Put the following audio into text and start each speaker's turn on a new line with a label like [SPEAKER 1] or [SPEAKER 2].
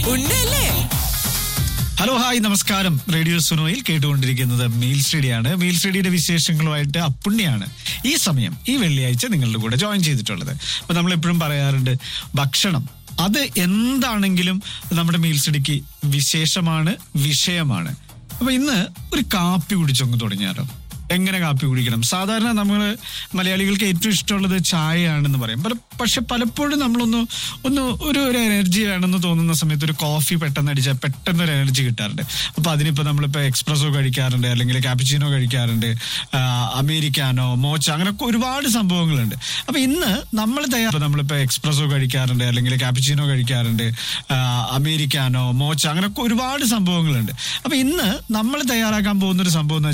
[SPEAKER 1] ഉണ്ടല്ലേ
[SPEAKER 2] hello hi നമസ്കാരം radio സുനോയിൽ കേട്ടുകൊണ്ടിരിക്കുന്നത് മീൽ സ്റ്റഡിയാണ് മീൽ സ്റ്റഡിയുടെ വിശേഷങ്ങളുമായിട്ട് അപ്പുണ്യാണ് ഈ സമയം ഈ വെള്ളിയാഴ്ച നിങ്ങളുടെ കൂടെ ജോയിൻ ചെയ്തിട്ടുള്ളത് അപ്പൊ നമ്മൾ എപ്പോഴും പറയാറുണ്ട് ഭക്ഷണം അത് എന്താണെങ്കിലും നമ്മുടെ മീൽ സ്റ്റഡിക്ക് വിശേഷമാണ് വിഷയമാണ് അപ്പൊ ഇന്ന് ഒരു കാപ്പി കുടിച്ചൊന്ന് തുടങ്ങിയാലോ എങ്ങനെ കാപ്പി കുടിക്കണം സാധാരണ നമ്മൾ മലയാളികൾക്ക് ഏറ്റവും ഇഷ്ടമുള്ളത് ചായയാണെന്ന് പറയും പല പക്ഷെ പലപ്പോഴും നമ്മളൊന്ന് ഒന്ന് ഒരു ഒരു എനർജി വേണമെന്ന് തോന്നുന്ന സമയത്ത് ഒരു കോഫി പെട്ടെന്ന് അടിച്ചാൽ പെട്ടെന്ന് ഒരു എനർജി കിട്ടാറുണ്ട് അപ്പൊ അതിനിപ്പോ നമ്മളിപ്പോ എക്സ്പ്രസോ കഴിക്കാറുണ്ട് അല്ലെങ്കിൽ കാപ്പിച്ചിനോ കഴിക്കാറുണ്ട് ആ, അമേരിക്കാനോ മോച്ച അങ്ങനെയൊക്കെ ഒരുപാട് സംഭവങ്ങളുണ്ട് അപ്പൊ ഇന്ന് നമ്മൾ തയ്യാർ നമ്മളിപ്പോ എക്സ്പ്രസോ കഴിക്കാറുണ്ട് അല്ലെങ്കിൽ കാപ്പിച്ചിനോ കഴിക്കാറുണ്ട് ആ, അമേരിക്കാനോ മോച്ച അങ്ങനെയൊക്കെ ഒരുപാട് സംഭവങ്ങളുണ്ട് അപ്പൊ ഇന്ന് നമ്മൾ തയ്യാറാക്കാൻ പോകുന്ന ഒരു സംഭവം എന്ന്